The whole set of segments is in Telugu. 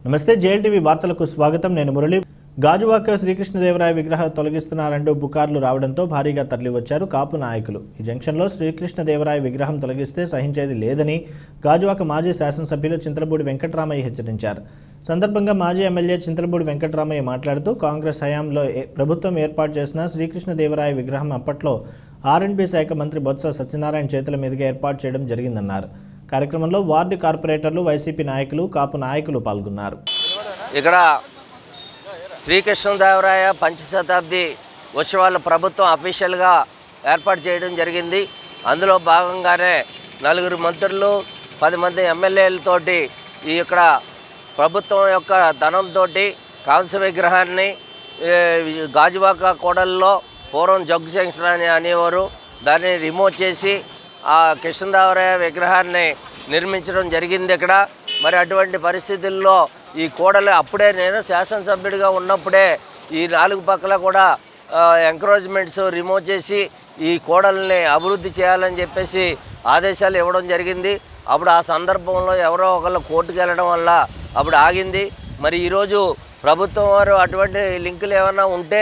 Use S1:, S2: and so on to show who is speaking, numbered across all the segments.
S1: నమస్తే జేఎల్టీవీ వార్తలకు స్వాగతం నేను మురళి గాజువాక శ్రీకృష్ణదేవరాయ విగ్రహం తొలగిస్తున్నారంటూ పుకార్లు రావడంతో భారీగా తరలివచ్చారు కాపు నాయకులు ఈ జంక్షన్లో శ్రీకృష్ణదేవరాయ విగ్రహం తొలగిస్తే సహించేది లేదని గాజువాక మాజీ శాసనసభ్యులు చింతలపూడి వెంకటరామయ్య హెచ్చరించారు సందర్భంగా మాజీ ఎమ్మెల్యే చింతలపూడి వెంకటరామయ్య మాట్లాడుతూ కాంగ్రెస్ హయాంలో ఏ- ప్రభుత్వం ఏర్పాటు చేసిన శ్రీకృష్ణదేవరాయ విగ్రహం అప్పట్లో ఆర్ఎండ్బి శాఖ మంత్రి బొత్స సత్యనారాయణ చేతుల మీదుగా ఏర్పాటు చేయడం జరిగిందన్నారు కార్యక్రమంలో వార్డు కార్పొరేటర్లు వైసీపీ నాయకులు కాపు నాయకులు పాల్గొన్నారు
S2: ఇక్కడ శ్రీకృష్ణదేవరాయ పంచశతాబ్ది ఉత్సవాలు ప్రభుత్వం అఫీషియల్గా ఏర్పాటు చేయడం జరిగింది అందులో భాగంగానే నలుగురు మంత్రులు పది మంది ఎమ్మెల్యేలతోటి ఈ ఇక్కడ ప్రభుత్వం యొక్క ధనంతో కాంస్య విగ్రహాన్ని ఏ, గాజువాక కోడల్లో పూర్వం జగ్గు జంక్షన్ అని అనేవారు దాన్ని రిమూవ్ చేసి ఆ కృష్ణదేవరాయ విగ్రహాన్ని నిర్మించడం జరిగింది ఇక్కడ మరి అటువంటి పరిస్థితుల్లో ఈ కోడలు అప్పుడే నేను శాసనసభ్యుడిగా ఉన్నప్పుడే ఈ నాలుగు పక్కల కూడా ఎంకరేజ్మెంట్స్ రిమూవ్ చేసి ఈ కోడల్ని అభివృద్ధి చేయాలని చెప్పేసి ఆదేశాలు ఇవ్వడం జరిగింది అప్పుడు ఆ సందర్భంలో ఎవరో ఒకళ్ళు కోర్టుకు వెళ్ళడం వల్ల అప్పుడు ఆగింది మరి ఈరోజు ప్రభుత్వం వారు అటువంటి లింకులు ఏమైనా ఉంటే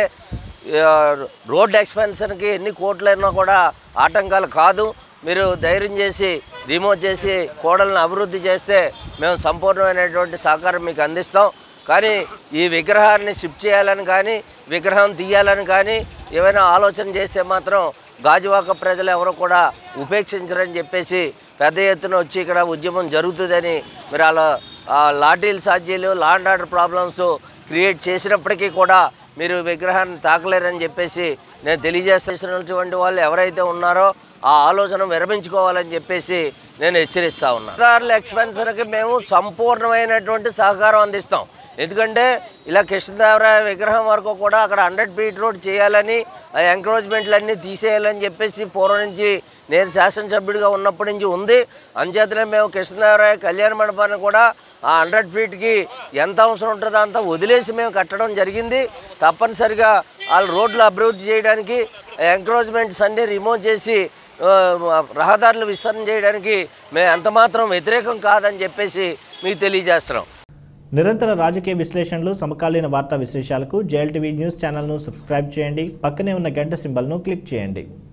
S2: ఆ, రోడ్ ఎక్స్పెన్షన్కి ఎన్ని కోట్లైనా కూడా ఆటంకాలు కాదు మీరు ధైర్యం చేసి రిమూవ్ చేసి కోడలను అభివృద్ధి చేస్తే మేము సంపూర్ణమైనటువంటి సహకారం మీకు అందిస్తాం కానీ ఈ విగ్రహాన్ని షిఫ్ట్ చేయాలని కానీ విగ్రహం తీయాలని కానీ ఏమైనా ఆలోచన చేస్తే మాత్రం గాజువాక ప్రజలు ఎవరు కూడా ఉపేక్షించరని చెప్పేసి పెద్ద ఎత్తున వచ్చి ఇక్కడ ఉద్యమం జరుగుతుందని మీరు అలా ఆ లాఠీలు సాధ్యాలు law and order problems create చేసినప్పటికీ కూడా మీరు విగ్రహాన్ని తాకలేరని చెప్పేసి నేను తెలియజేస్తున్నటువంటి వాళ్ళు ఎవరైతే ఉన్నారో ఆ ఆలోచన విరమించుకోవాలని చెప్పేసి నేను హెచ్చరిస్తా ఉన్నాను రహదారుల ఎక్స్పెన్షన్కి మేము సంపూర్ణమైనటువంటి సహకారం అందిస్తాం ఎందుకంటే ఇలా కృష్ణదేవరాయ విగ్రహం వరకు కూడా అక్కడ హండ్రెడ్ ఫీట్ రోడ్ చేయాలని ఆ ఎంకరేజ్మెంట్లన్నీ తీసేయాలని చెప్పేసి పూర్వం నుంచి నేను శాసనసభ్యుడిగా ఉన్నప్పటి నుంచి ఉంది అంచేతనే మేము కృష్ణదేవరాయ కళ్యాణ మండపాన్ని కూడా ఆ హండ్రెడ్ ఫీట్కి ఎంత అవసరం ఉంటుందో అంత వదిలేసి మేము కట్టడం జరిగింది తప్పనిసరిగా వాళ్ళు రోడ్లు అభివృద్ధి చేయడానికి ఎంకరేజ్మెంట్స్ అన్నీ రిమూవ్ చేసి ఆ, రహదారులు విస్తరణ చేయడానికి మేము ఎంతమాత్రం వ్యతిరేకం కాదని చెప్పేసి మీకు తెలియజేస్తున్నాం
S1: నిరంతర రాజకీయ విశ్లేషణలు సమకాలీన వార్తా విశేషాలకు జేఎల్టీవీ న్యూస్ ఛానల్ను సబ్స్క్రైబ్ చేయండి పక్కనే ఉన్న గంట సింబల్ను క్లిక్ చేయండి